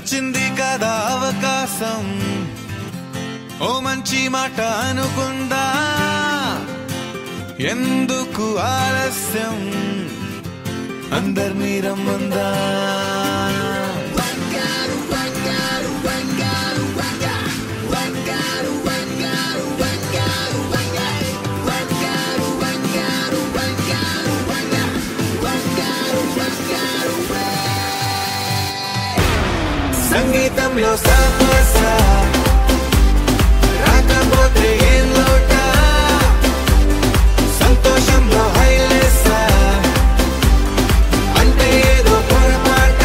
వచ్చింది కదా అవకాశం ఓ మంచి మాట అనుకుందా ఎందుకు ఆలస్యం అందరినీ రమ్మందా సంగీతంలో సాపస రాకపోతే ఏం లోట సంతోషంలో హైలెస్స అంటే ఏదో పొరపాట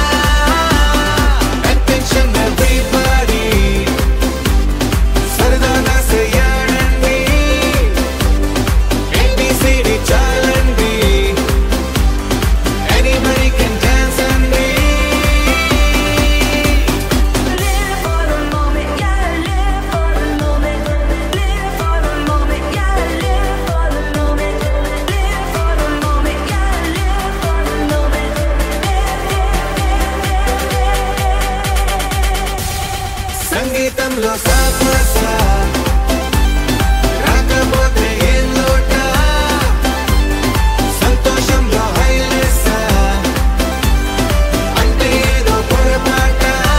అటెన్షన్ ఎవ్రీబడి సరదాగా చేయాలండి ఏబిసిడి చాలండి Anybody can dance and be Live for the moment, yeah, live for the moment. Live for the moment, yeah, live for the moment. Live for the moment, yeah, live for the moment. సంగీతంలో సాపస రాకపోతే ఏం లోట సంతోషంలో హైలెస్స అంటే ఏదో పొరపాట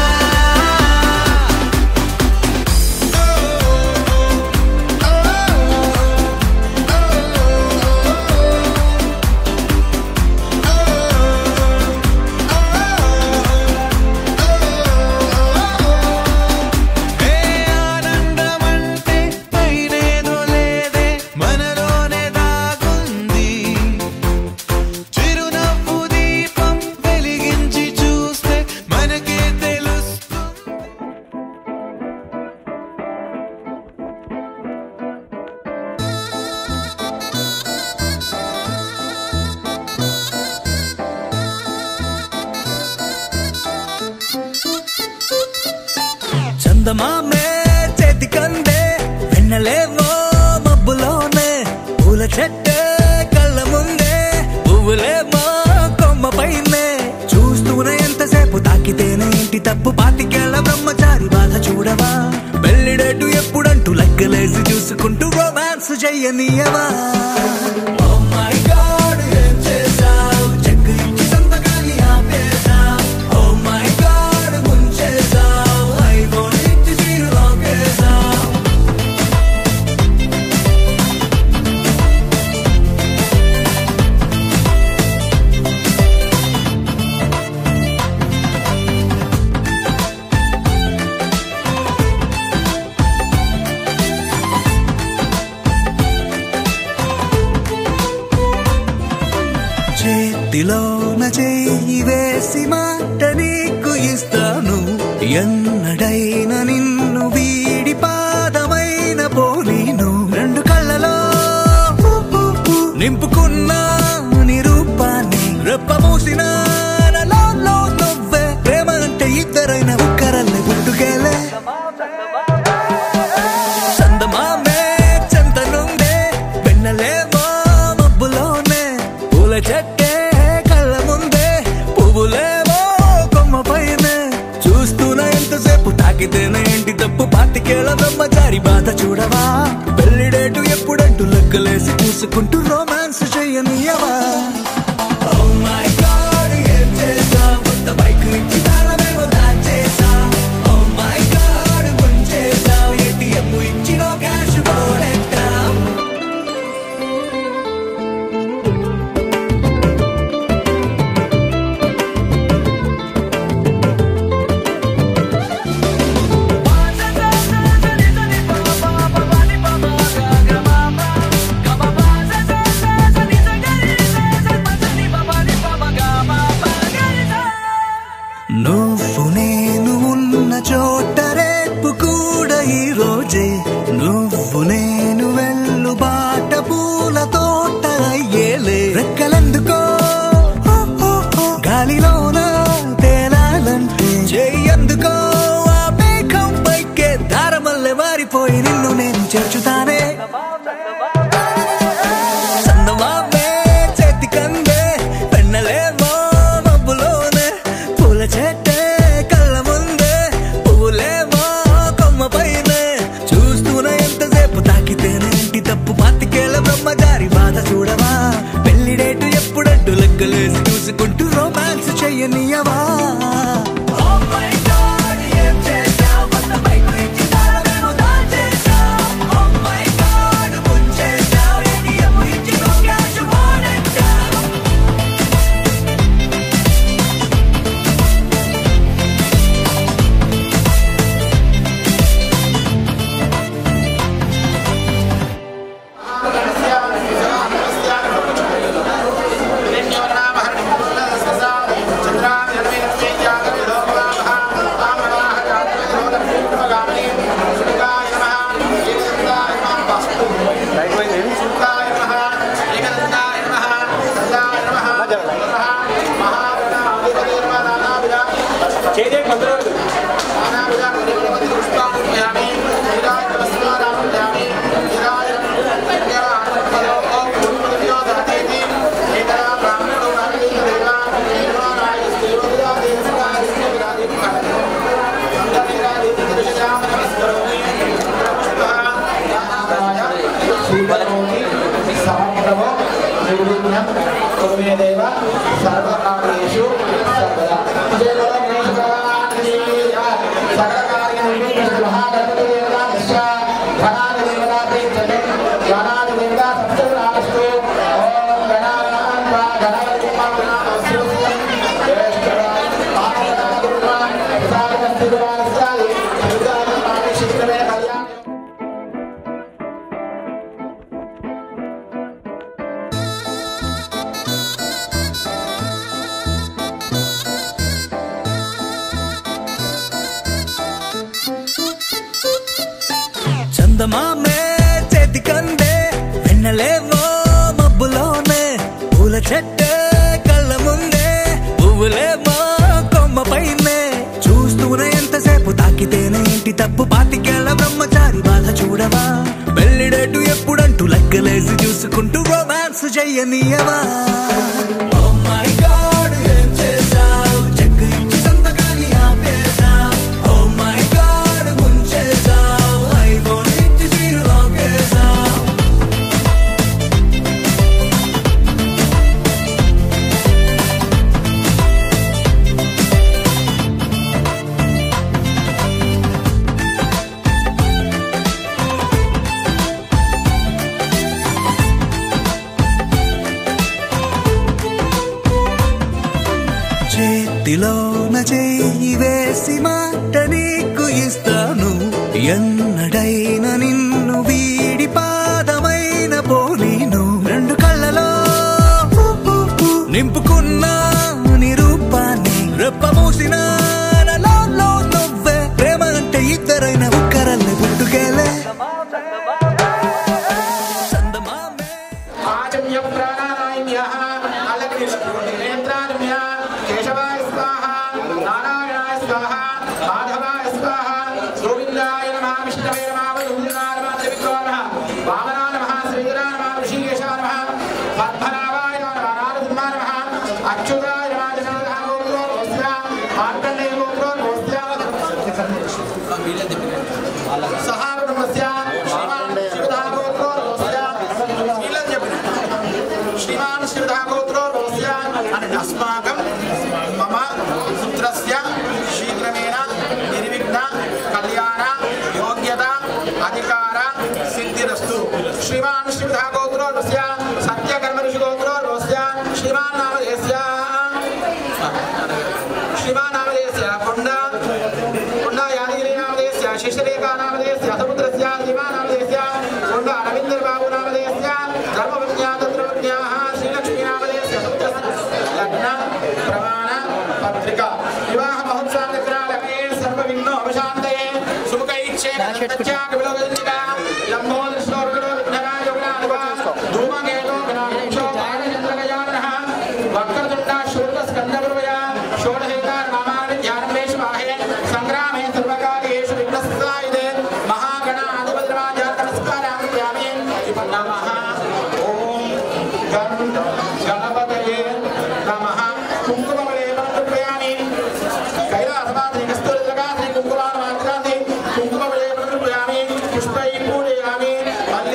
ఏ ఆనందమంటే పైనేదో లేదే మనలోనే దాగుంది చిరునవ్వు దీపం వెలిగించి చూస్తే మనకే తెలుస్తుంది చందమామే చేతి కందే వెన్నలేవో మబ్బులోనే పూల చెట్టే కళ్ళ ముందే పువ్వులేమో కొమ్మ పైనే చూస్తూనే ఎంతసేపు తాకితేనే ఇంటి తప్పు పాతికేళ్ల బ్రహ్మచారి బాధ చూడవా పెళ్లిడేటు ఎప్పుడంటూ లెక్కలేసి చూసుకుంటూ రొమాన్స్ చెయ్యనీయవా Oh my God, ఏం చేశావ్? చెక్కు ఇచ్చి సంతకాన్ని ఆపేశావ్. Oh my God, ముంచేశావ్. ఐఫోన్ ఇచ్చి సీను లాగేశావ్. చేతిలోన చేయి వేసి మాట నీకు ఇస్తాను ఎన్నడైనా నిన్ను వీడి పాదమైన పోనీను రెండు కళ్ళలో నింపుకున్న నీ రూపాన్ని రెప్ప మూసిన నాలో నువ్వే ప్రేమ అంటే ఇద్దరైన ఒక్కరల్లే పుట్టుకెళ్ళే చందమామే చెంతనుందే వెన్నలేమో మబ్బులోనే పూల చెట్టే కళ్ళ ముందే పువ్వులేమో కొమ్మ పైనే చూస్తూనే ఎంతసేపు తాకితేనే ఏంటి తప్పు పాతికేళ్ల బ్రహ్మచారి బాధ చూడవా పెళ్లిడేటు ఎప్పుడంటూ లెక్కలేసి చూసుకుంటూ రొమాన్స్ చెయ్యనియవా Oh my God, ఏం చేశావ్? కొత్త బైక్ ఇచ్చి తాళమేమో దాచేశావ్. Oh my God, ముంచేశావ్. ATM ఇచ్చి నో cash పోగొట్టావ్. నువ్వు నేను ఉన్న చోట రేపు కూడా ఈ రోజే నువ్వు నేను వెళ్ళు బాట పూల తోట అయ్యేలే రెక్కలెందుకో ఓ, ఓ, ఓ, గాలిలోన తేలాలంటే చెయ్యందుకో ఆ మేఘం పైకే దారమల్లె మారిపోయి నిన్ను నేను చేర్చుతానే చందమామే చేతి కందే పెన్నలేమో మబ్బులోనే పూల చెట్టే కళ్ళ ముందే తాకితేనేంటి తప్పు పాతికేళ్ళ బ్రహ్మచారి బాధ చూడవా పెళ్లిడేటు ఎప్పుడంటూ లెక్కలేసి చూసుకుంటూ రొమాన్స్ చెయ్యనియవా Oh my God, ఏం చేశావ్? కొత్త బైక్ నుంచి తాళమేమో దాచేశావ్. Oh my God, ముంచేశావ్. ATM ఇచ్చి no cash వాడేశావ్. సమగ్రమో నిర్విఘ్నం కుర్మేదేవ సర్వకార్యేషు సర్వదా జయ బలో గణేశ భగవానికి జయ. సకల కార్య నిర్విఘ్న మహాగణపతి దేవతాభ్యశ్చ ధనాది దేవతాభ్యే జయ. ధనాది దేవతా సప్తగుణాస్తు. ఓం గణానాం త్వా గణపతిం గణానాస్తు. జ్యేష్ఠవాన్ పాపనాదుర్వాన్ ప్రసాదమస్తిగుణాస్యాది. శీఘ్రమే శీఘ్రమే కళ్యాణం చందమామే చేతి కందే వెన్నలేవో మబ్బులోనే పూల చెట్టే కళ్ళ ముందే పువ్వులేమో కొమ్మ పైనే చూస్తూనే ఎంతసేపు తాకితేనే ఇంటి తప్పు పాతికేళ్ల బ్రహ్మచారి బాధ చూడవా పెళ్లిడేటు ఎప్పుడంటూ లెక్కలేసి చూసుకుంటూ రొమాన్స్ చెయ్యనీయవా Oh my God, ఏం చేశావ్? చెక్కు ఇచ్చి సంతకాన్ని ఆపేశావ్. Oh my God, ముంచేశావ్. iPhone ఇచ్చి సీను లాగేశావ్. చేతిలోన చెయ్యి వేసి మాట నీకు ఇస్తాను ఎన్నడైనా నిన్ను వీడి పాదమైన పోనీను రెండు కళ్ళలో నింపుకున్న నీ రూపాన్ని రెప్ప మూసిన నాలో నువ్వే ప్రేమ అంటే ఇద్దరైన ఒక్కరల్ని పుట్టుకేలే చందమామే ఆచమ్య ప్రాణాయామ్యః అలగ్నినేత్రాయమ్య కేశవాయ స్వాహ నారాయణాయ స్వాహ మాధవాయ స్వాహ గోవిందాయ నమః విష్ణవే నమః వరుణాయ నమః త్రివిక్రమాయ నమః వామనాయ నమః శ్రీధరాయ నమః ఋషికేశాయ నమః పద్మనాభాయ నమః నారాయణాయ నమః అచ్యుతాయ నమః జనార్దన గోత్రోస్య మార్కండేయ గోత్రోస్య సహా బ్రహ్మస్య శ్రీమాన్ శివధా గోత్రోస్య వీళ్ళని చెప్పిన శ్రీమాన్ శివధాగోత్రో రోస్య అని అస్మాకం మమ పుత్రస్య శీఘ్రమేణ నిర్విఘ్న కళ్యాణ యోగ్యత అధికార సిద్ధిరస్తు శ్రీమాన్ శివధాగోత్రో రోస్య సత్యకర్మ ఋషిగోత్రో రోస్య శ్రీమాన్ నామధేస్య శ్రీమాన్ నామధేస్య కొండ కొండ యాదగిరి నామధేస్య శిశరేఖా నామధేస్య సముద్రస్య శ్రీమాన్ నామధేస్య కొండ అరవిందర్ బాబు నామధేస్య ధర్మవిజ్ఞా తత్వజ్ఞాః శ్రీలక్ష్మీ నామధేస్య సముద్రస్య లగ్న ప్రమాణ పత్రిక వివాహ మహోత్సవాలగ్నాలకే సర్వ విఘ్నో అవశాంతయే సుముఖైచ్చే కత్యాక విలోకజిక లంబో దృష్టోర్గలో విఘ్నగా యోగనానుభా ధూమకేతో గణాధీశో బాలచంద్రగజాననః వక్రతుండ శూర్వ స్కందగురువయ షోడశేతార్ నామాని ధ్యానమేషు మాహే సంగ్రామే సర్వకార్యేషు విఘ్నస్తాయిదే మహాగణ ఆదిపద్రమాజాత నమస్కారామి క్రియామి నమః ఓం గం గణపతయే నమః కుంకుమవలే సమర్పయామి కైలాసవాసి కస్తూరిలగా శ్రీ కుంకుమాన మాత్రాంతి కుంకుమవలే సమర్పయామి పుష్పై పూజయామి మల్లి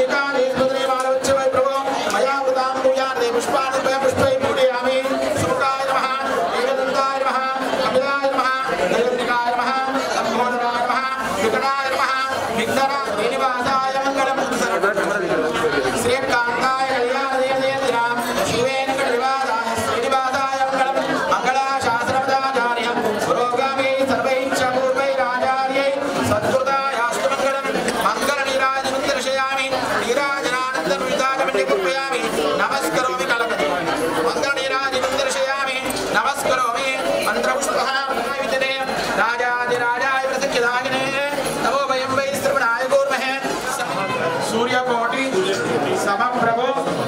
సూర్యకోటి సమప్రభో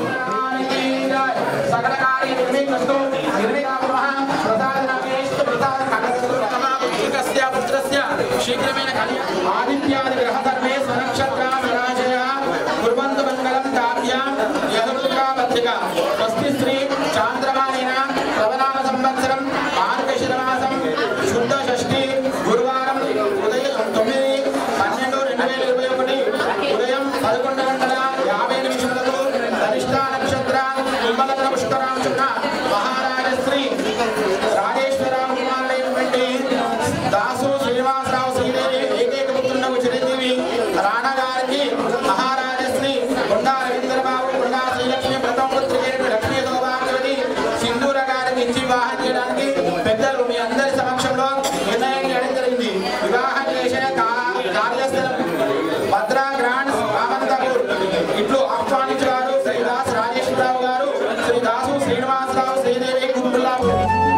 సకల కార్య నిర్విఘ్నస్తు నిర్విఘ్నమః ప్రసాదనామేస్తు ప్రసాద పుత్రస్య పుత్రస్య శీఘ్రమేణ కళ్యాణ ఆదిత్యాది గ్రహ సర్వే స్వనక్షత్రా స్వరాజయ కుర్వంతు మంగళం తాభ్యాం యదుర్గా పత్రిక స్వస్తి శ్రీ చాంద్రమానేన ప్రవనామ సంవత్సరం మార్గశిర మాసం శుద్ధ షష్ఠి గురువారం ఉదయం తొమ్మిది పన్నెండు రెండు వేల ఇరవై ఒకటి ఉదయం పదకొండు గంటల యాభై నిమిషములకు ధనిష్ట నక్షత్ర కుంభలగ్న పుష్కరాంశున్న మహారాజశ్రీ రాజేశ్వరరావు కుమారుడైనటువంటి దాసు శ్రీనివాసరావు శ్రీదేవి ఏకైక పుత్రునకు చిరంజీవి రాణా గారికి మహారాజశ్రీ కొండా రవీంద్రబాబు కొండా శ్రీలక్ష్మి ప్రథమ పుత్రికైన లక్ష్మీ సౌభాగ్యవతి సింధూర గారికి ఇచ్చి వివాహం చేయడానికి పెద్దలు మీ అందరి సమక్షంలో నిర్ణయం చేయడం జరిగింది వివాహం చేసిన కా- కార్యస్థలం భద్రా గ్రాండ్ రామంతపూర్ ఇట్లు ఆహ్వానించారు శ్రీ దాస్ రాజేశ్వరరావు గారు శ్రీ దాసు శ్రీనివాసరావు శ్రీదేవి కుటుంబాలు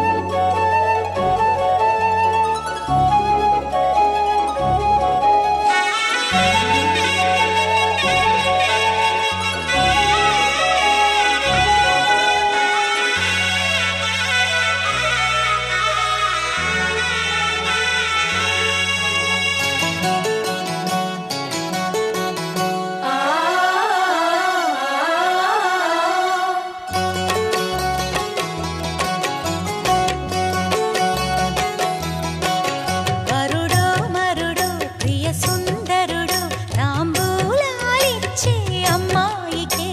వరుడో మరుడో ప్రియ సుందరుడు తాంబూలాలిచ్చే అమ్మాయికే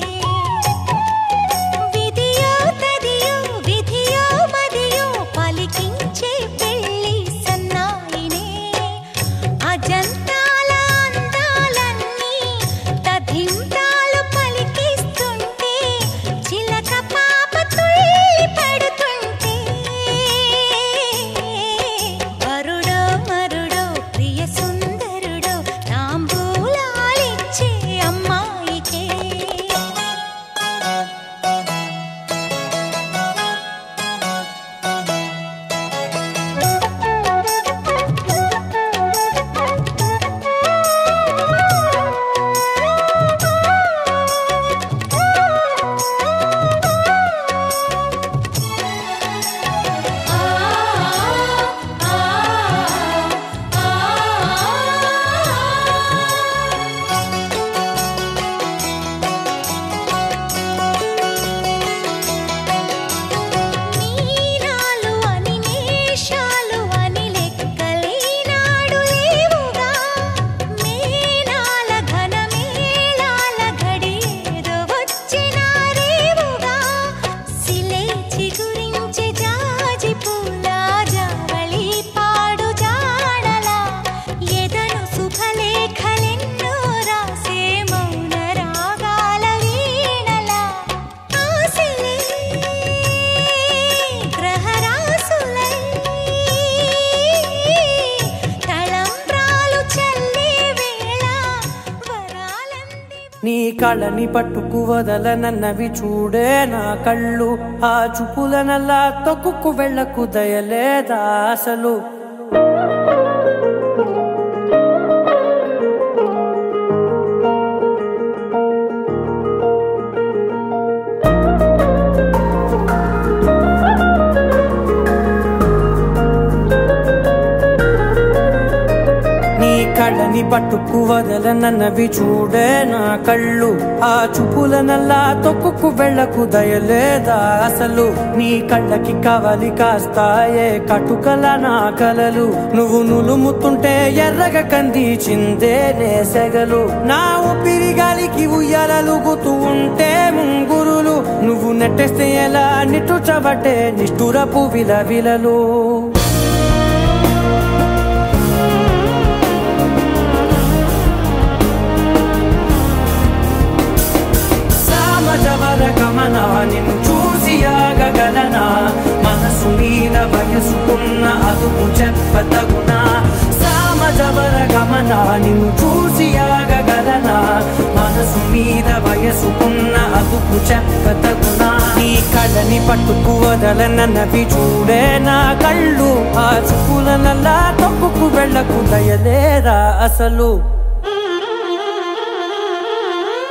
విధియో తదియో విధియో మదియో పలికించే పెళ్లి సన్నాయినే అజంతాల అందాలన్నీ తధింతాలు పలికిస్తుంటే చిలక పాప తుళ్ళి పడుతుంటే వరుడో మరుడో ప్రియ సుందరుడో తాంబూలాలిచ్చే అమ్మాయికే మీనాలు అని నేషాలు అని లెక్కలేనాడు లేవుగా మేనాల ఘన మేళాల ఘడి ఏదో వచ్చినా రేవుగా సిలే చిగురించి జాజి పూల జావళి పాడు జాడలా ఎదను శుభలేఖలెన్నో రాసే మౌన రాగాల వీణలా ఆశలే గ్రహరాసులై తళంబ్రాలు చల్లే వేళ వరాలంది నీ కళని పట్టుకు వదలనన్నవి చూడే నా కళ్ళు ఆ చూపులనల్లా తొక్కుకు వెళ్ళకు దయలేదా అసలు నీ కళ్ళని పట్టుకు వదలనన్నవి చూడే నా కళ్ళు ఆ చూపులనల్లా తొక్కుకు వెళ్ళకు దయలేదా అసలు నీ కళ్ళకి కవలి కాస్తాయే కటుకల నా కలలు నువ్వు నులుముతుంటే ఎర్రగ కంది చిందే నేసెగలు నా ఊపిరి గాలికి ఉయ్యాలలుగుతూ ఉంటే ముంగురులు నువ్వు నెట్టేస్తే ఎలా నిట్టుచబట్టే నిష్ఠురపు విలవిలలు సామజవర గమన నిన్ను చూసి ఆగగలనా మనసు మీద వయసుకున్న అదుపు చెప్పతగునా సామజవర గమన నిన్ను చూసి ఆగగలనా మనసు మీద వయసుకున్న అదుపు చెప్పతగునా నీ కళ్ళని పట్టుకు వదలనన్నవి చూడే నా కళ్ళు ఆ చూపులనల్లా తప్పుకు వెళ్ళకు దయలేరా అసలు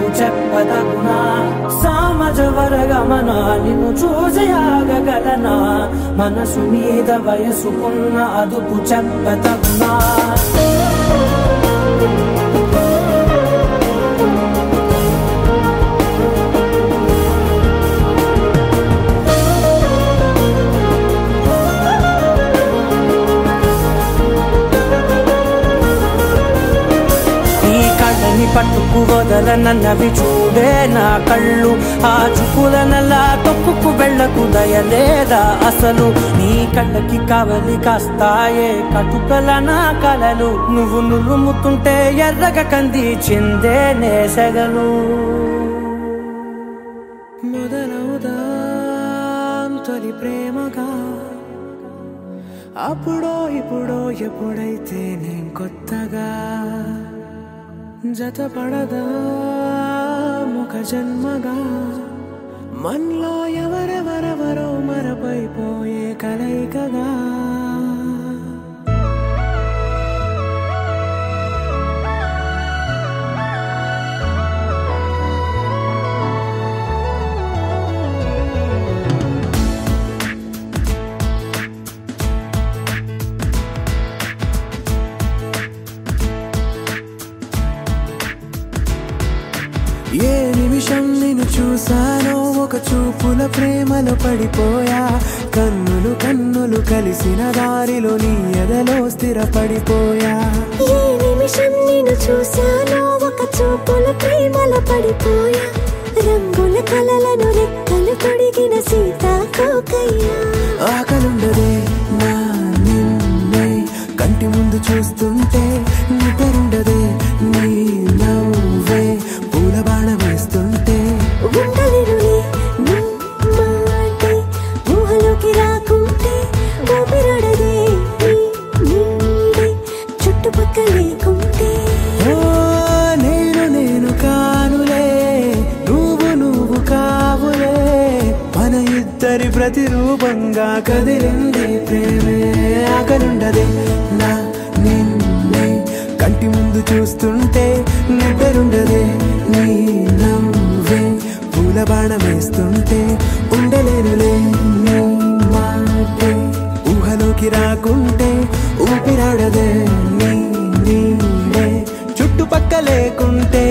అదుపు చెప్పదగునా సామజవర గమన నిన్ను చూసి ఆగగలనా మనసు మీద వయసుకున్న అదుపు చెప్పదగునా ఈ కళ్ళని పట్టుకు వదలనన్నవి చూడే నా కళ్ళు ఆ చూపులనలా తొక్కుకు వెళ్ళకు దయలేదా అసలు నీ కళ్ళకి కవలి కాస్తాయే కటుకల నా కలలు నువ్వు నులుముతుంటే ఎర్రగ కంది చిందే నేసగలు మొదలవుదాం తొలి ప్రేమగా అప్పుడో ఇప్పుడో ఎప్పుడైతే నేను కొత్తగా జతపడదా ముఖ జన్మగా మనలో ఎవరెవరెవరో మరపైపోయే కలయికగా ఏ నిమిషం నేను చూసానో ఒక చూపుల ప్రేమలో పడిపోయా కన్నులు కన్నులు కలిసిన దారిలో నీ ఎదలో స్థిరపడిపోయా ఏ నిమిషం నేను చూశానో ఒక చూపుల ప్రేమల పడిపోయా రంగుల కలలను రెక్కలు తొడిగిన సీతాకోకయ్యా ఆకలుండదే నా నిన్నే కంటి ముందు చూస్తుంటే నిద్రుండదే నీ నవ్వే పూల బాణం వేస్తుంటే ఉండలేనులే నీ మాటే ఊహలోకి రాకుంటే ఊపిరాడదే నీ నీడే చుట్టుపక్కల లేకుంటే ఓ నేను నేను కానులే నువ్వు నువ్వు కావులే మన ఇద్దరి ప్రతిరూపంగా కదిలింది ప్రేమే ఆకలుండదే నా నిన్నే కంటి ముందు చూస్తుంటే నిద్రుండదే నీ నవ్వే పూల బాణం వేస్తుంటే ఉండలేనులే నీ మాటే ఊహలోకి రాకుంటే ఊపిరాడదే నీ నీడే చుట్టుపక్క లేకుంటే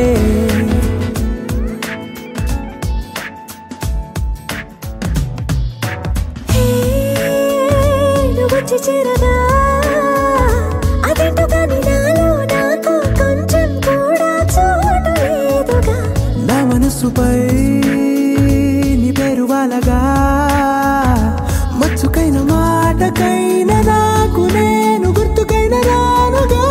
హే, నువ్వు వచ్చి చేరగా అదేంటో కానీ నాలో నాకు కొంచెం కూడా చోటు లేదుగా నా మనసుపై నీ పేరు వాలగా మచ్చుకైన మాటకైన నాకు నేను గుర్తుకైన రానుగా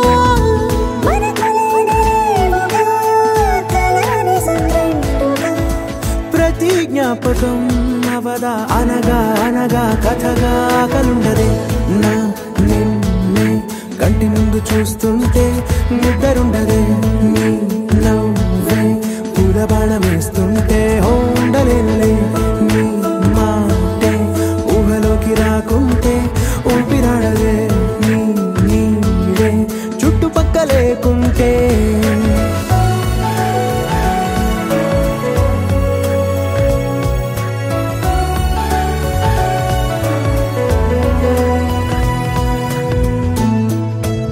మనకులేనివేమోగా, కలని సంరెండుగా. ప్రతి జ్ఞాపకం అవదా అనగా అనగా కథగా కలుండదే నా నిన్నే కంటి ముందు చూస్తుంటే నిద్రుండదే నీ నవ్వే పూల బాణం వేస్తుంటే ఉండలేనులే నీ మాటే ఊహలోకి రాకుంటే ఊపిరాడదే నీ నీడే చుట్టుపక్క లేకుంటే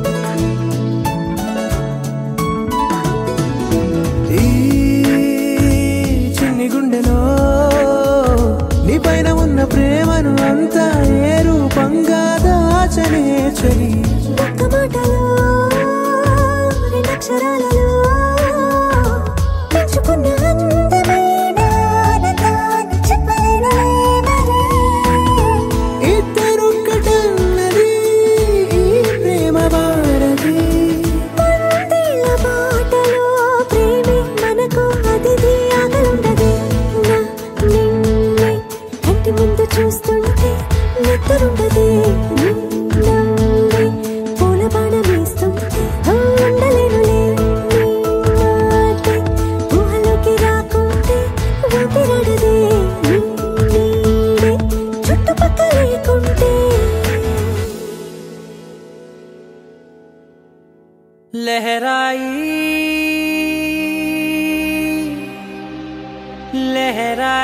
ఈ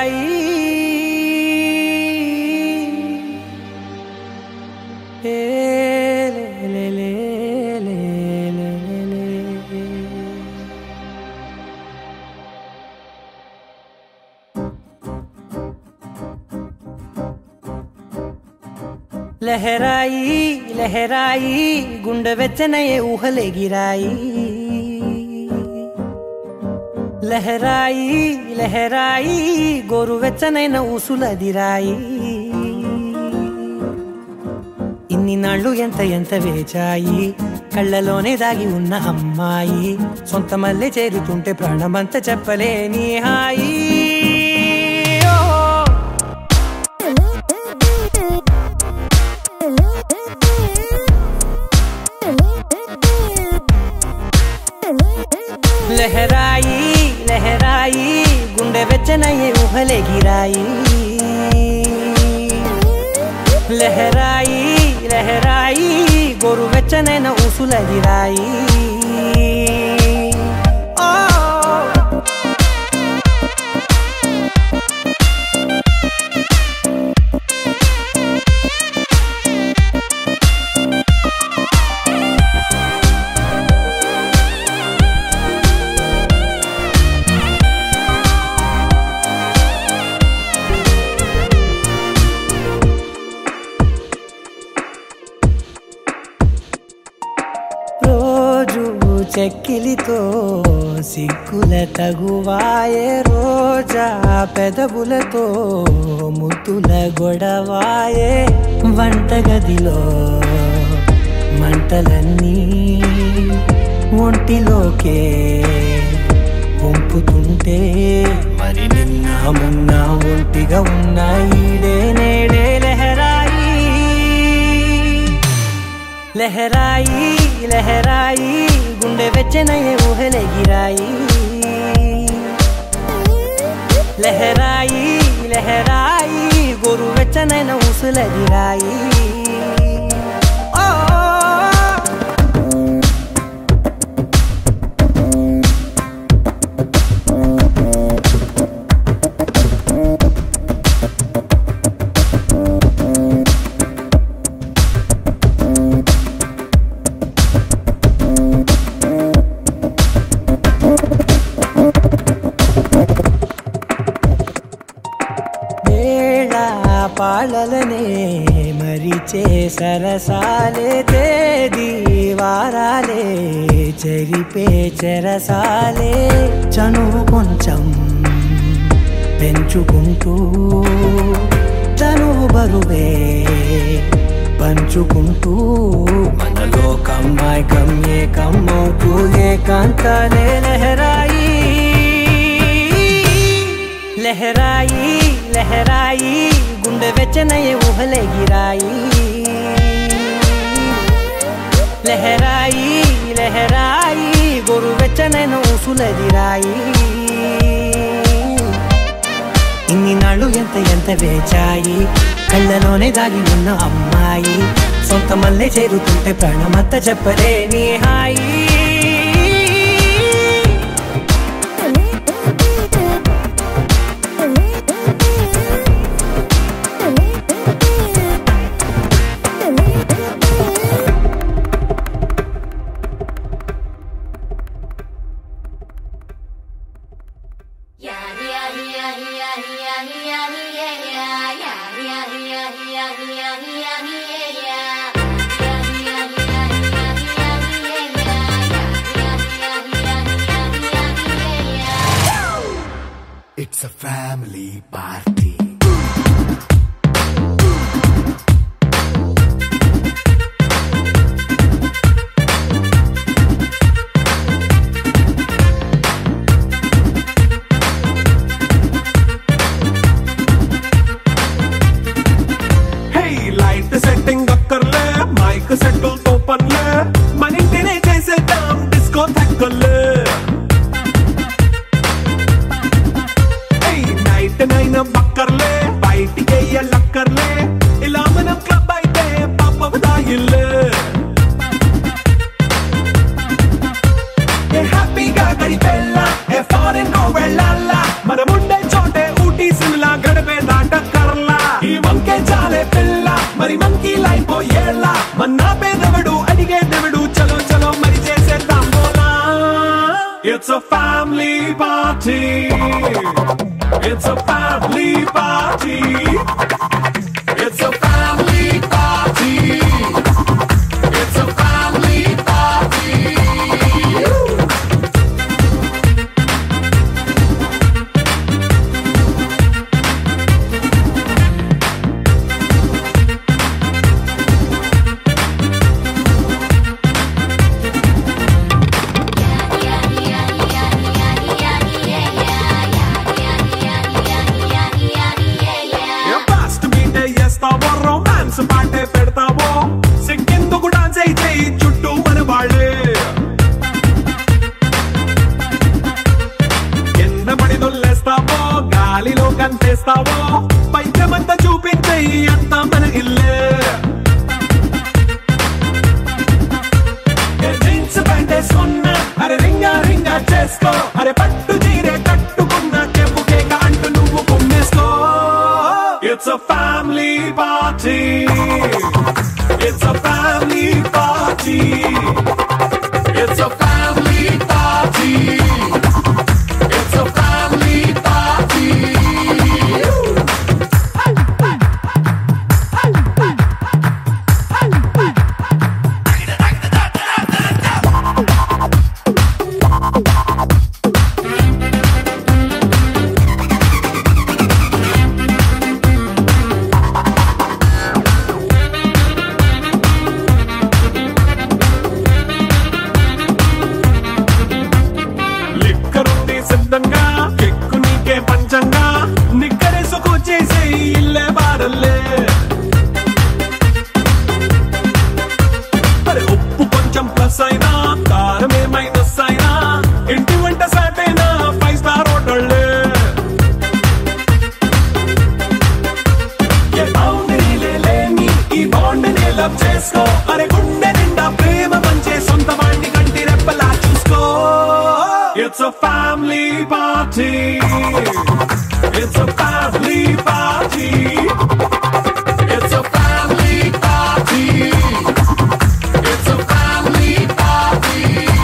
లహరాయి ఏ లే లే లే లే లే లే లే. లహరాయి లహరాయి గుండె వెచ్చనయే ఊహలెగిరాయి లహరాయి లహరాయి గోరు వెచ్చనైన ఊసులదిరాయి ఇన్ని నాళ్ళు ఎంత ఎంత వేచాయి కళ్ళలోనే దాగి ఉన్న అమ్మాయి సొంత మల్లె చేరుతుంటే ప్రాణమంతా చెప్పలేని హాయి ఓ లహరాయి లహరాయి గుండె వెచ్చనయ్యే ఊహలెగిరాయి లహరాయి లహరాయి గోరు వెచ్చనైన ఊసులగిరాయి ఓ రోజు చెక్కిలితో సిగ్గుల తగువాయే రోజా పెదవులతో ముద్దుల గొడవాయే వంటగదిలో మంటలన్నీ ఒంటిలోకే వంపుతుంటే మరి నిన్న మొన్న ఒంటిగా ఉన్న ఈడే నేడే లహరాయి లహరాయి లహరాయి గుండె వెచ్చనయ్యే ఊహలెగిరాయి లహరాయి లహరాయి గోరు వెచ్చనైన ఊసులగిరాయి ఓ వేళ పాళలనే మరిచే సరసాలే తేదీ వారాలే చెరిపే చెరసాలే చనువు కొంచెం పెంచుకుంటూ తనువు బరువే పంచుకుంటూ మనలో కమ్మాయి కమ్మే కమ్మవుతూ ఏకాంతాలే లహరాయి లహరాయి లహరాయి గుండె వెచ్చనయ్యే ఊహలెగిరాయి లహరాయి లహరాయి గోరు వెచ్చనైన ఊసులెదిరాయి ఇన్ని నాళ్ళు ఎంత ఎంత వేచాయి కళ్ళలోనే దాగి ఉన్న అమ్మాయి సొంత మల్లె చేరుతుంటే ప్రాణమంతా చెప్పలేని హాయి It's a family party. Hey light setting అక్కర్లే మైక్ సెట్టుల్ తో పనిలే మన ఇంటినే చేసేద్దాం డిస్కో తక్కర్లే హే నైట్ నైన్ బక్కర్లే బయటికి లక్కర్లే ఇలా మనం క్లబ్ అయితే పాప దాయిల్లే ఏ హ్యాపీగా గడిపెళ్ళ ఏ ఫారెన్ వెళ్ళాలా మనం ఉండే చోటే ఊటీ సిమ్లా పిల్ల మరి మంకీ లైఫ్ ఏళ్ళ మన్నా పేదవడు అడిగేదెవడు చలో చలో మరి చేసేద్దాం బోలా it's a family party it's a family party it's a family party it's a family party fast మీటే చేస్తావో రొమాన్స్ పాటే పెడతావో సిక్కిందుకు డాన్స్ అయితే చుట్టూ మన వాళ్ళే కింద పడి దొల్లేస్తావో గాలిలో కంటేస్తావో పైకమంతా చూపించే అంతా మన ఇల్లే ఏ జీన్స్ ప్యాంట్ వేసుకున్నా అరే రింగా రింగా చేసుకో అరే పట్టు చీరే కట్టుకున్న చెప్పు కేక అంటూ నువ్వు కుమ్మేసుకో it's a family party it's a family party it's a family party it's a family party లిక్కరుంది సిద్ధంగా కిక్కు నీకే పంచంగా నిక్కరేసుకు చేసే ఇల్లే బారల్లే అరే ఉప్పు కొంచెం ప్లస్ అయినా కారమే మైనస్ అయినా ఇంటి వంట సాటైనా ఫైవ్ స్టార్ హోటళ్ళే ఏ boundary లేని ఈ బాండ్ ని లవ్ చేసుకో అరే గుండె నిండా ప్రేమ పంచే సొంత వాణ్ణి కంటి రెప్పలా చూసుకో it's a family party it's a family party it's a family party it's a family party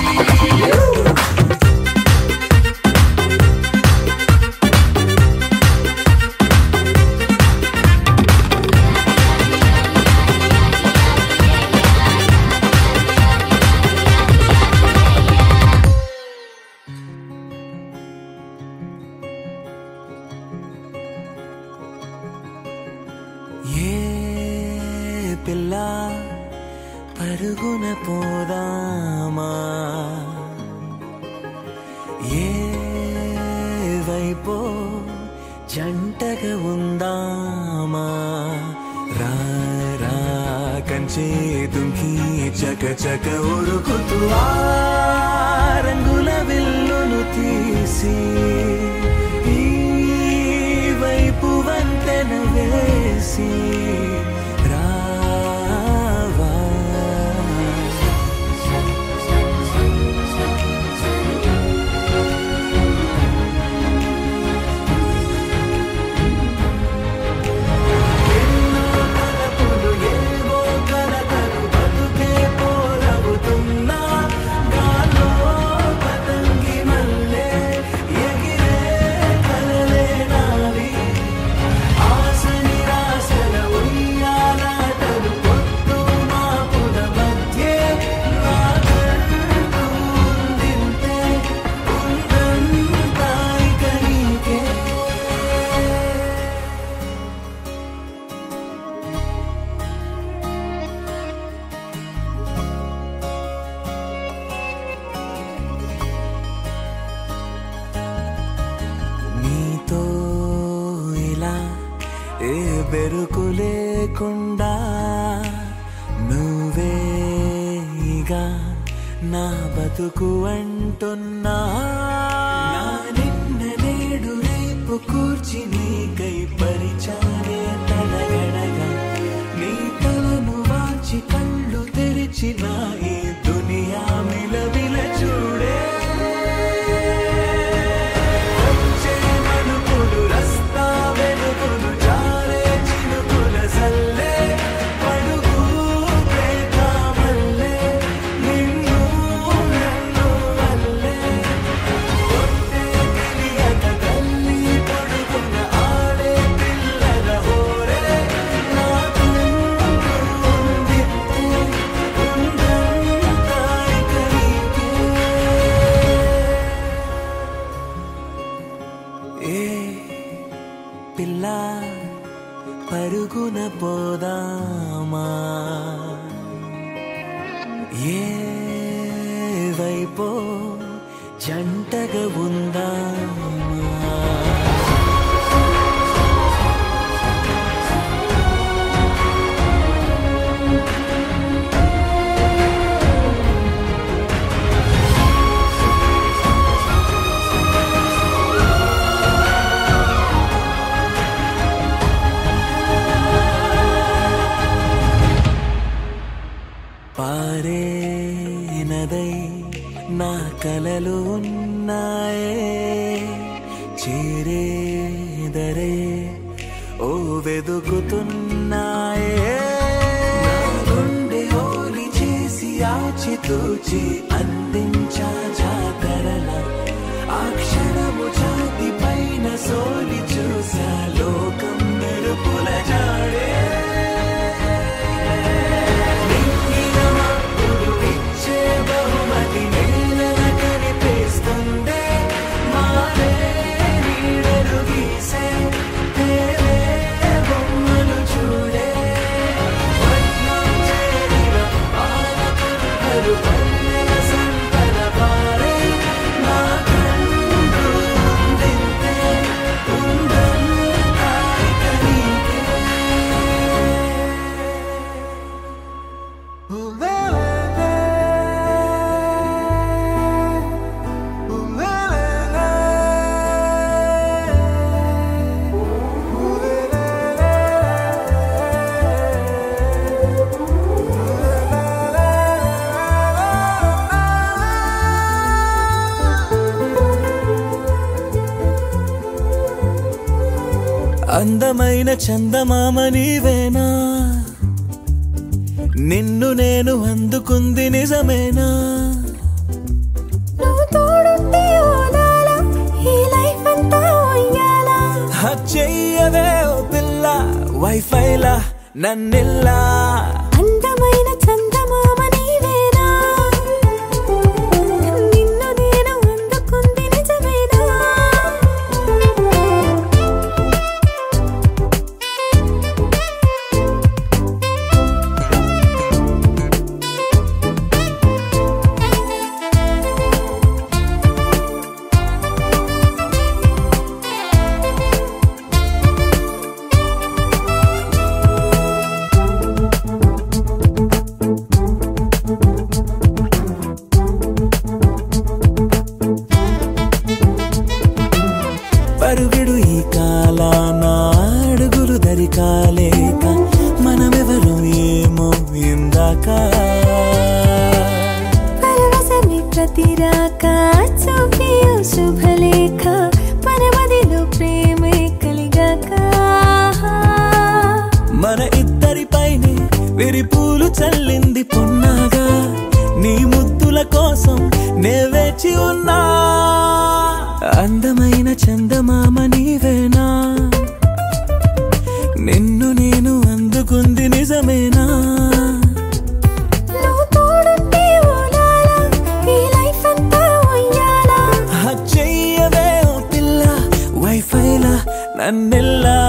ఏ పిల్ల పరుగున పోదామా ఏ వైపో జంటగా ఉందామా రా రా కంచే దుంకి చక చక ఉరుకుతూ ఆ రంగుల విల్లును తీసి ఈ వైపు వంతెన వేసి రావా ఎన్నో తలపులు ఏవో కలతలు బతుకే పోరవుతున్నా గాలో పతంగి మల్లె ఎగిరే కలలే నావి ఆశ నిరాశల ఉయ్యాలాటలు పొత్తు మాపుల మధ్యే నాకంటూ ఉందింతే ఉందంతా ఇక నీకే నీతో ఇలా ఏ బెరుకు లేకుండా నువ్వేగా నా బతుకు అంటున్నా నా నిన్న నేడు రేపు కూర్చి నీకై పరిచారే తలగడగా నీ తలను వాచి కళ్ళు తెరిచిన ఈ దునియా మిలవిల చూడే వచ్చే మనుకులు రస్తా వెలుగులు జారే చినుకుల సల్ల ఏ పిల్ల పరుగున పోదామా ఏ వైపో జంటగా ఉందామా పారే నదై నా కలలు ఉన్నాయే చేరేదరే ఓ వెదుకుతున్నాయే నా గుండె ఓలి చేసి ఆచితూచి అందించా జాతరల ఆ క్షణము జాతి పైన సోలి చూసా లోకం మెరుపుల జాడే ఇచ్చే బహుమతి నేలన కనిపిస్తుందే మారే నీడలు గీసే తేవే బొమ్మలు చూడే పట్నం చేరిన పాలకులు పల్లెల సంతల పారే నా కళ్ళు ఉందింతే ఉందంతా ఇక నీకే అందమైన చందమామ నీవేనా నిన్ను నేను అందుకుంది నిజమేనా నువ్వు తోడుంటే ఓదాల ఈ లైఫ్ అంతా ఉయ్యాలా హక్ చెయ్యవే ఓ పిల్ల వైఫైలా నన్నిల్లా అందమైన చందమామ నీవేనా నిన్ను నేను అందుకుంది నిజమేనా పరుగిడు ఈ కాలాన అడుగులు దరికాలేక మనమెవరు ఏమో ఇందాక పరవశమే ప్రతిరాక చూపి ఓ శుభలేఖ పరమదిలో ప్రేమే కలిగాక మన ఇద్దరిపైనే విరిపూలు చల్లింది పొన్నాగా నీ ముద్దుల కోసం నే వేచి ఉన్నా అందమైన చందమామ నీవేనా నిన్ను నేను అందుకుంది నిజమేనా నువ్వు తోడుంటే ఓదాల ఈ లైఫ్ అంతా ఉయ్యాలా హక్ చెయ్యవే ఓ పిల్ల వైఫైలా నన్నెల్లా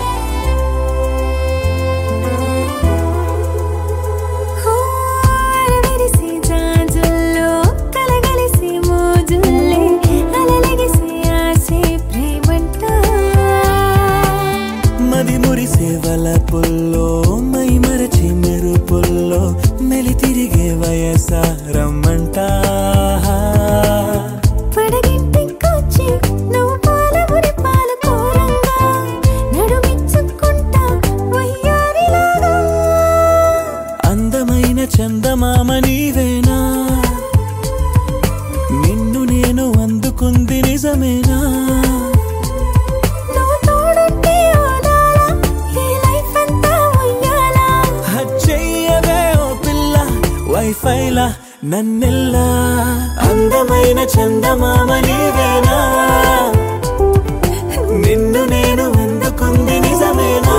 ఓ ఫైలా నన్నెల్లా అందమైన చందమామ నీవేనా నిన్ను నేను అందుకుంది నిజమేనా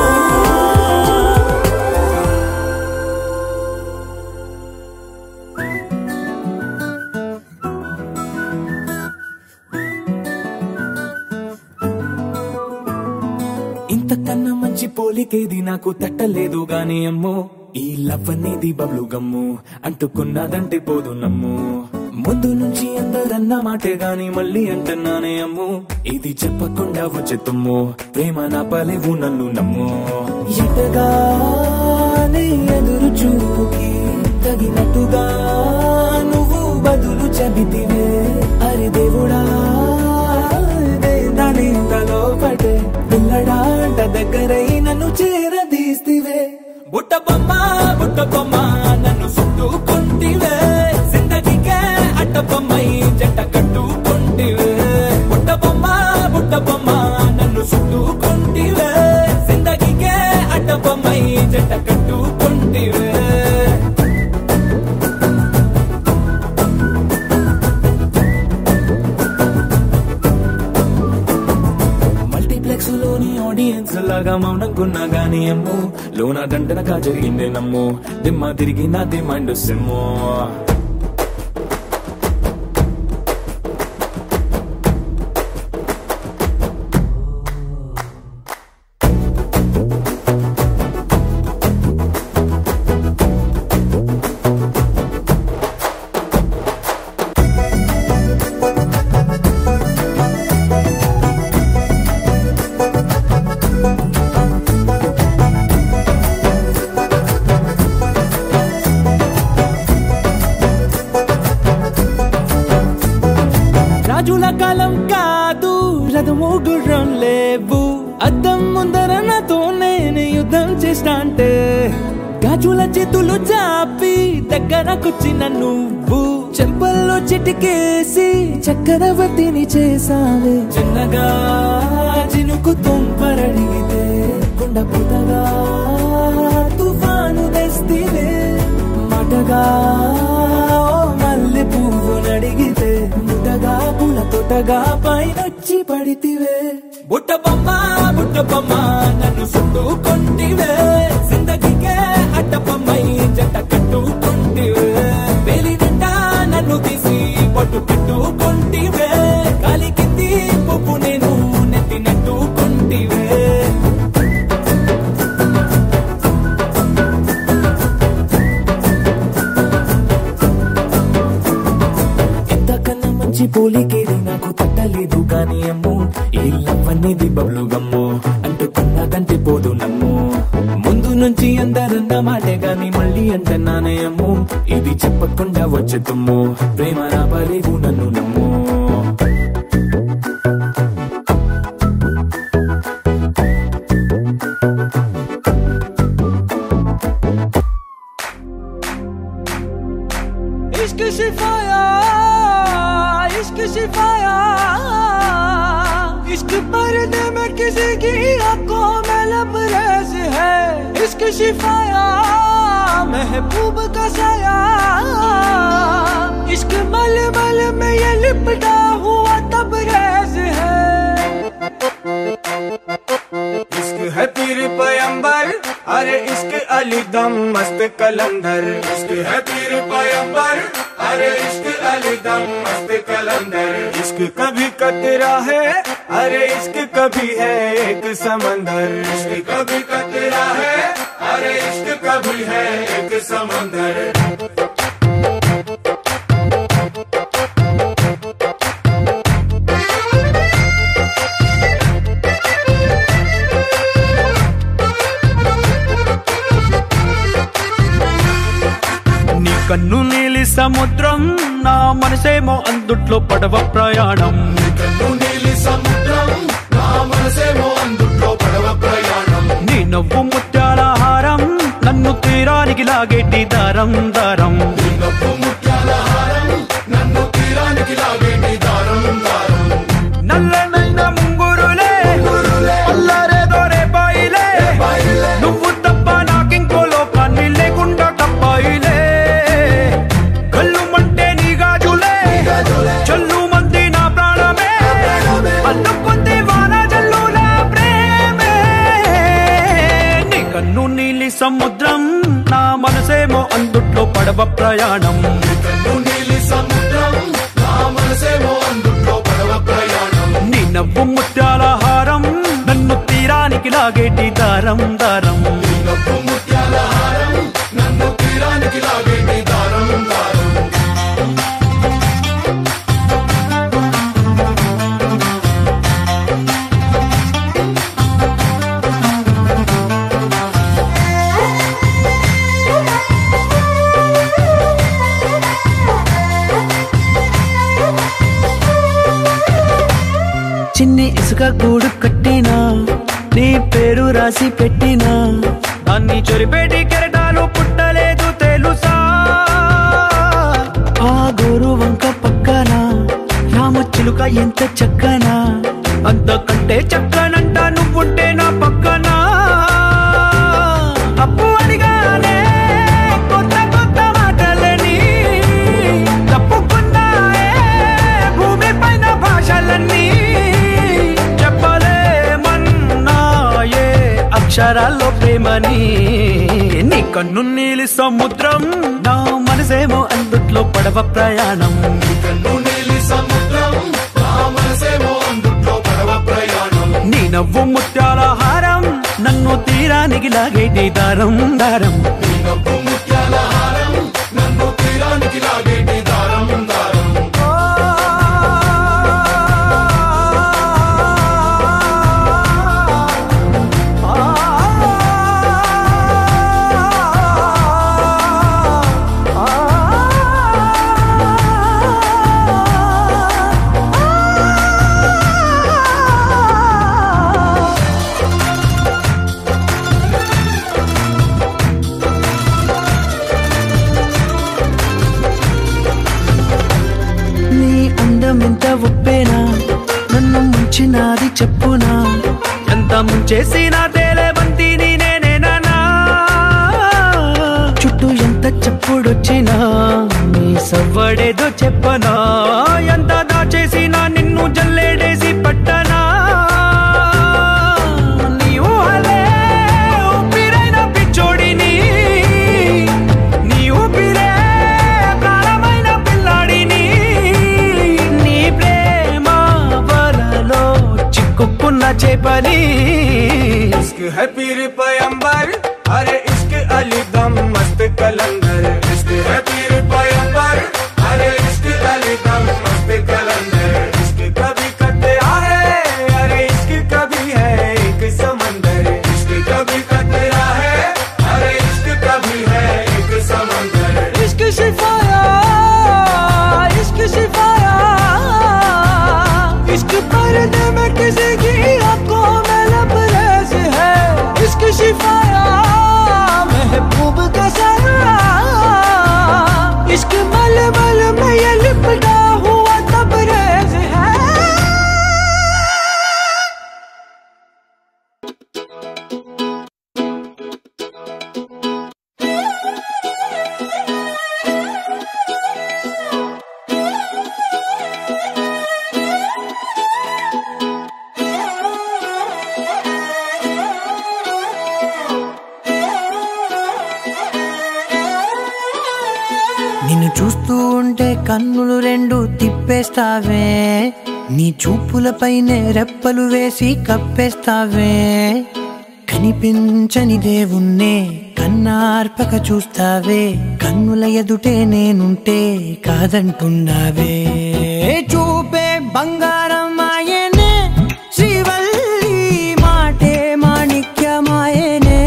ఇంతకన్నా మంచి పోలికేది నాకు తట్టలేదు గాని అమ్మో ఈ లవ్ అనేది బబ్లు గమ్ము అంటుకున్నదంటే పోదు నమ్ము ముందు నుంచి అందరన్న మాటే గాని మళ్ళీ అంటున్నానే అమ్ము ఇది చెప్పకుండా వచ్చే తుమ్ము ప్రేమ నా పలేవు నన్ను నమ్ము ఎటగానే ఎదురు చూపుకి తగినట్టుగా నువ్వు బదులు చెబితివే అరే దేవుడా దాని తలో పడే పిల్లడాంట దగ్గరై నన్ను చేరదీస్తివే బుట్ట బొమ్మ బుట్ట బొమ్మ నన్ను చుట్టుకుంటివే జిందగీకే అట్ట బొమ్మై జంట కట్టుకుంటివే బుట్ట బొమ్మ బుట్ట బొమ్మ నన్ను చుట్టుకుంటివే జిందగీకే అట్ట బొమ్మై జంట కట్టుకుంటివే మల్టీప్లెక్స్ లోని ఆడియన్స్ లాగా మౌనంకున్నా గానీ అమ్ము లోన దండనగా జరిగింది నమ్ము దిమ్మ తిరిగి నాది మైండ్ సిమ్ము రాజుల కాలం కాదు రథము గుర్రం లేవు అద్దం ముందర నాతో నేను యుద్ధం చేస్తా అంటే గాజుల చేతులు చాపి దగ్గరకొచ్చిన నువ్వు చెంపల్లో చిటికేసి చక్రవర్తిని చేసావే చిన్నగా చినుకు తుంపరడిగితే కొండ పుటగా తుఫాను తెస్తివే మాటగా ఓ మల్లె పువ్వు నడిగితే ముటగా పుల తొటగా పైనొచ్చి పడితివే బుట్ట బొమ్మ బుట్ట బొమ్మ నన్ను చుట్టుకుంటివే జిందగీకే అడ్డ బొమ్మై జంట కట్టుకుంటివే వేలి నిండా నన్ను తీసి పట్టు పెట్టుకుంటివే కాలి కింది పువ్వు నేను నెత్తినట్టుకుంటివే ఎంతకన్నా మంచి పోలికేది నాకు తట్టలేదు కానీ అమ్ము ఈ లవ్ అనేది బబ్లు గమ్ము అంటుకున్నదంటే పోదు నమ్ము ముందు నుంచి అందరన్న మాటే గాని మళ్ళీ అంటున్నానే అమ్ము ఇది చెప్పకుండా వచ్చే తుమ్ము ప్రేమ నా పలేవు నన్ను నమ్ము इश्क शिफाया इश्क शिफाया इश्क पर्दे में किसी की आंखों में लबरेज है इश्क शिफाया महबूब का साया इश्क मल मल में ये लिपटा हुआ तबरेज है इश्क है पीर पैंबर अरे इश्क अली दम मस्त कलंदर इश्क है पीर पैंबर अरे इश्क अली दम मस्त कलंदर इश्क कभी कतरा है अरे इश्क कभी है एक समंदर इश्क कभी कतरा है अरे इश्क कभी है एक समंदर నీ కన్ను నీలి సముద్రం నా మనసేమో అందుట్లో పడవ ప్రయాణం నీలి సముద్రం నా మనసేమో అందుట్లో పడవ ప్రయాణం నీ నవ్వు ముత్యాల హారం నన్ను తీరానికి లాగేటి దారం దారం నవ్వు ముత్యాల హారం నన్ను తీరానికి లాగేటి దారం దారం నల్లనైన ముంగురులే అల్లారేదో రేపాయిలే నువ్వు తప్ప నాకింకో లోకాన్ని లేకుండా తప్పాయిలే మనసేమో అందుట్లో పడవ ప్రయాణం నీలి సముద్రం నా మనసేమో అందుట్లో పడవ ప్రయాణం నీ నవ్వు ముత్యాల హారం నన్ను తీరానికి లాగేటి దారం దారం నవ్వు ముత్యాల హారం నన్ను తీరానికి లాగేటి దారం దారం చిన్ని ఇసుక గూడు కట్టినా నీ పేరు రాసి పెట్టినా దాన్ని చొరిపేటి కెరటాలు పుట్టలేదు తెలుసా ఆ గోరు వంక పక్కన రామచిలుక ఎంత చక్కనా అంతకంటే చక్కనంట నువ్వుంటే నా పక్కన అప్పు అడిగానే కొత్త కొత్త మాటలని తప్పుకున్నాయే భూమి పైన భాషలన్నీ చెప్పలేమన్నాయే అక్షరాల్లో ప్రేమని నీ కన్ను నీలి సముద్రం నా మనసేమో అందుట్లో పడవ ప్రయాణం కన్ను నీలి సముద్రం నా మనసేమో అందుట్లో పడవ ప్రయాణం నీ నవ్వు ముత్యాల హారం నన్ను తీరానికి లాగేటి దారం దారం నీ నవ్వు ముత్యాల హారం నన్ను తీరానికి లాగేటి దారం దారం నీ అందం ఎంత ఒప్పేనా నన్ను ముంచినాది చెప్పునా ఎంత ముంచేసిన తేలేబంతి నేనేనా చుట్టూ ఎంత చెప్పుడొచ్చినా నీ సవ్వడేదో చెప్పనా ఎంత దాచేసినా నిన్ను జల్లేడేసి పట్టనా నీ ఊహలే ఊపిరైన పిచ్చోడిని నీ ఊపిరే ప్రాణమైన పిల్లాడిని నీ ప్రేమ వలలో చిక్కుకున్న చేపని इश्क है पीर पैंबर अरे इश्क अली दम मस्त कलंदर इश्क है पीर पैंबर अरे इश्क अली दम मस्त कलंदर इश्क कभी कतरा है अरे इश्क कभी है एक समंदर इश्क कभी कतरा है अरे इश्क कभी है एक समंदर इश्क शिफाया इश्क शिफाया इश्क पर्दे में किसी की आंखों में लबरेज है इश्क शिफाया महबूब का साया इश्क मल मल में ये लिपटा हुआ तबरेज है నిన్ను చూస్తూ ఉంటే కన్నులు రెండు తిప్పేస్తావే నీ చూపులపైనే రెప్పలు వేసి కప్పేస్తావే కనిపించని దేవుణ్ణే కన్నార్పక చూస్తావే కన్నుల ఎదుటే నేనుంటే కాదంటున్నావే చూపే బంగారం ఆయనే శ్రీవల్లి మాటే మాణిక్యమాయనే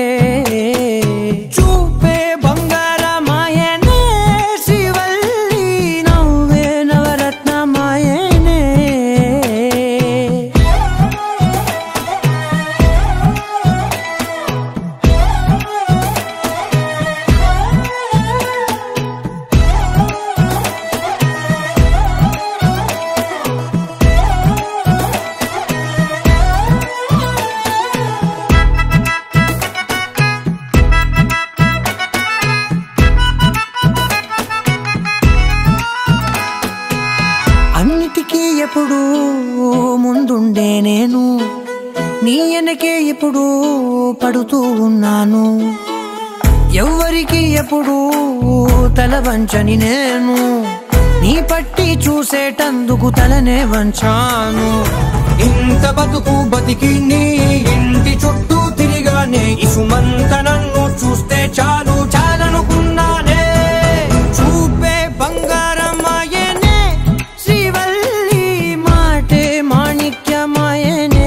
చూపే బంగారమాయనే శ్రీవల్లి నవ్వే నవరత్నమాయనే అన్నిటికీ ఎప్పుడు ముందుండే నేను నీ వెనకే ఎప్పుడు పడుతూ ఉన్నాను ఎవ్వరికి ఎప్పుడు తల వంచని నేను నీ పట్టి చూసేటందుకు తలనే వంచాను ఇంత బతుకు బతికి నీ ఇంటి చుట్టూ తిరిగానే ఇసుమంత నన్ను చూస్తే చాలు చాలనుకున్నానే చూపే బంగారమాయనే శ్రీవల్లి మాటే మాణిక్యమాయనే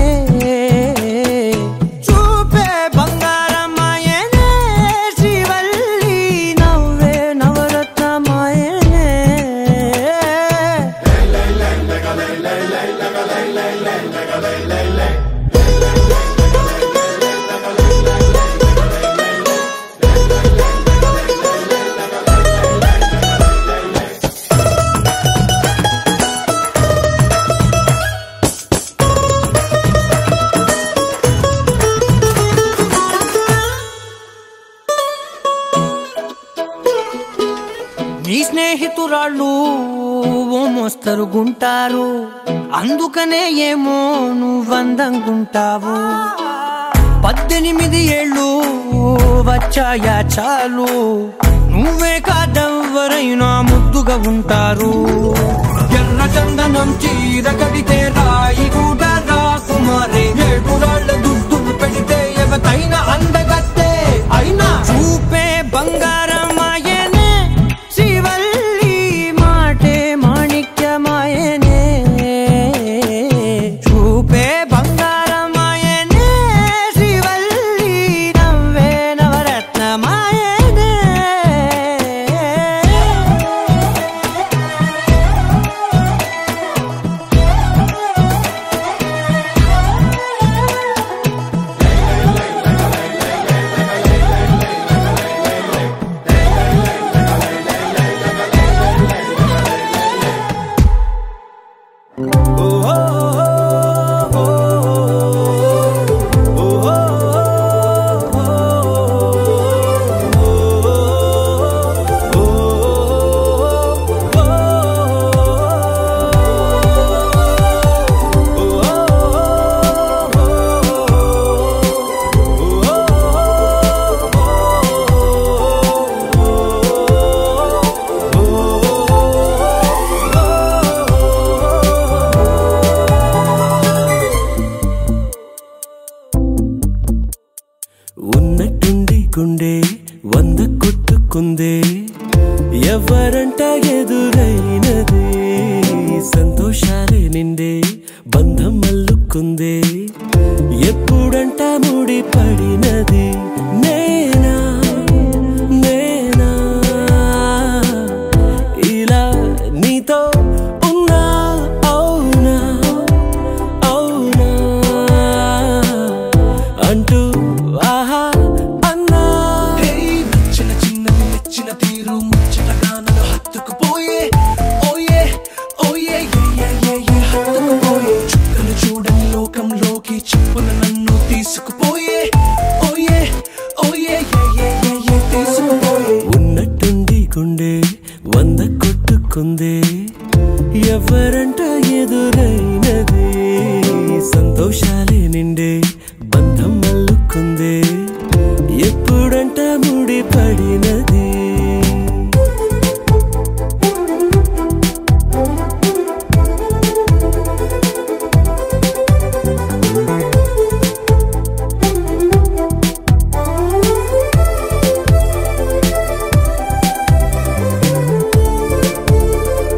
చూపే బంగారమాయనే శ్రీవల్లి నవ్వే నవరత్నమాయనే నీ స్నేహితురాళ్ళు ఓ మోస్తరుగుంటారు అందుకనే ఏమో నువ్వందంగుంటావు పద్దెనిమిది ఏళ్ళు వచ్చాయా చాలు నువ్వే కాదెవ్వరైనా ముద్దుగా ఉంటారు ఎర్ర చందనం చీర కడితే రాయి కూడా రాకుమారే ఏడురాళ్ళ దుద్దులు పెడితే ఎవతైనా అందగత్తే అయినా చూపే బంగారమాయనే శ్రీవల్లి మాటే మాణిక్యమాయనే చూపే బంగారమాయనే శ్రీవల్లి నవ్వే నవరత్నమాయనే ఉన్నట్టుండి గుండె వంద కొట్టుకుందే ఎవరంట ఎదురైనది సంతోషాలే నిండే బంధం అల్లుకుందే ఎప్పుడంట ముడి పడినది నేనా నేనా ఇలా నీతో ఉన్నా అవునా అవునా అంటూ ఆహా అన్నా నచ్చిన చిన్నది మెచ్చిన తీరు ముచ్చటగా నన్ను హత్తుకుపోయే ఓయే ఓయే ఏ, ఏ, ఏ, ఏ, హత్తుకుపోయే చుక్కలు చూడని లోకంలోకి చెప్పున నన్ను తీసుకుపోయే ఓయే ఓయే ఏ, ఏ, ఏ, ఏ, తీసుకుపోయే ఉన్నట్టుండి గుండె వంద కొట్టుకుందే ఎవరంట ఎదురైనది సంతోషాలే నిండే బంధం అల్లుకుందే ఎప్పుడంట ముడి పడినది ఆ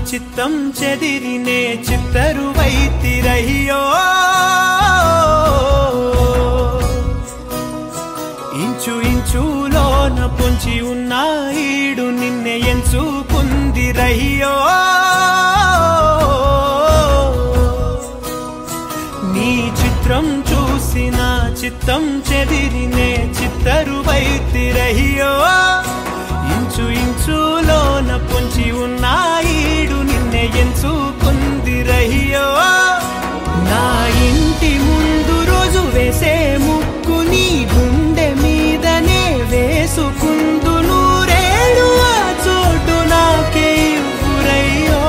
చిత్తం చెదిరినే చిత్తరు వైతిరయ్యో ఇంచు ఇంచులోన పొంచి ఉన్న ఈడు నిన్నే ఎంచుకుంది రయ్యో నీ చిత్రం చూసిన చిత్తం చెదిరినే చిత్తరు వైతిరయ్యో ఇంచు ఇంచులోన పొంచి ఉన్న ఈడు నిన్నే ఎంచుకుంది రయ్యో నా ఇంటి ముందు రోజు వేసే ముక్కు నీ గుండె మీదనే వేసుకుందు నూరేడు ఆ చోటు నాకే ఇవ్వురయ్యో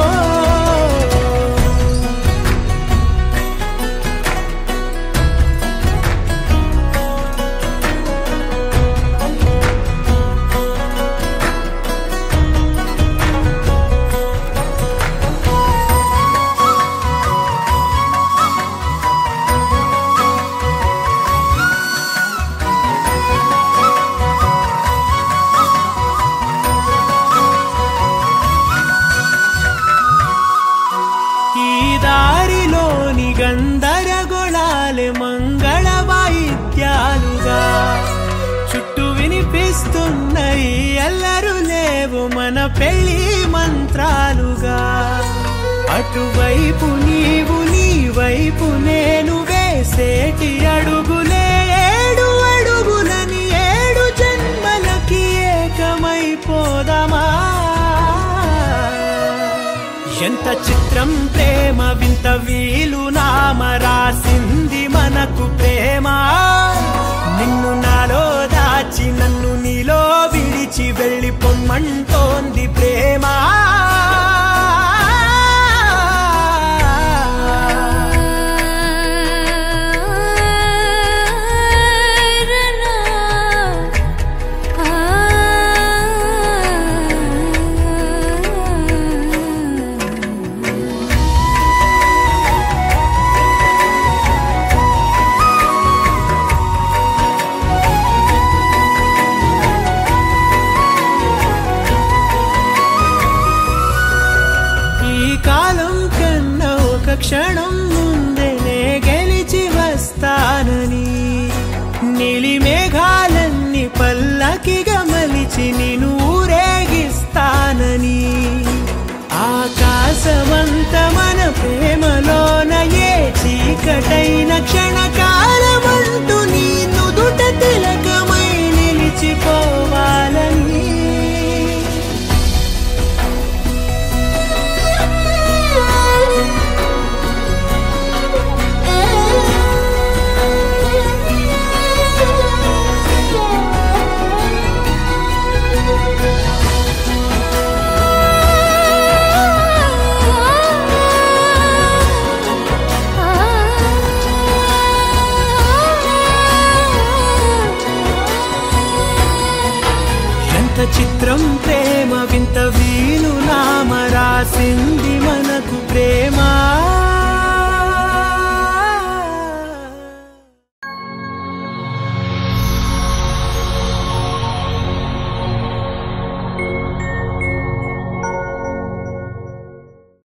ఈ దారిలోని గందరగోళాలే మంగళ వాయిద్యాలుగా చుట్టూ వినిపిస్తున్నాయి ఎల్లరు లేవు మన పెళ్లి మంత్రాలుగా అటువైపు నీవు నీ వైపు నేను వేసేటి అడుగులే ఏడు అడుగులని ఏడు జన్మలకి ఏకమైపోదమా ఎంత చిత్రం ప్రేమ వింత వీలు నామ రాసింది మనకు ప్రేమ నిన్ను నాలో దాచి నన్ను నీలో విడిచి వెళ్ళి పొమ్మంటోంది ప్రేమ ఈ కాలం కన్నా ఒక క్షణం ముందెనే గెలిచి వస్తానని నీలి మేఘాలన్నీ పల్లకిగా మలిచి నిన్ను ఊరేగిస్తానని ఆకాశమంత మన ప్రేమలోన ఏ చీకటైన క్షణకాలమంటూ నీ నుదుట తిలకమై నిలిచిపోవాలని ఎంత చిత్రం ప్రేమ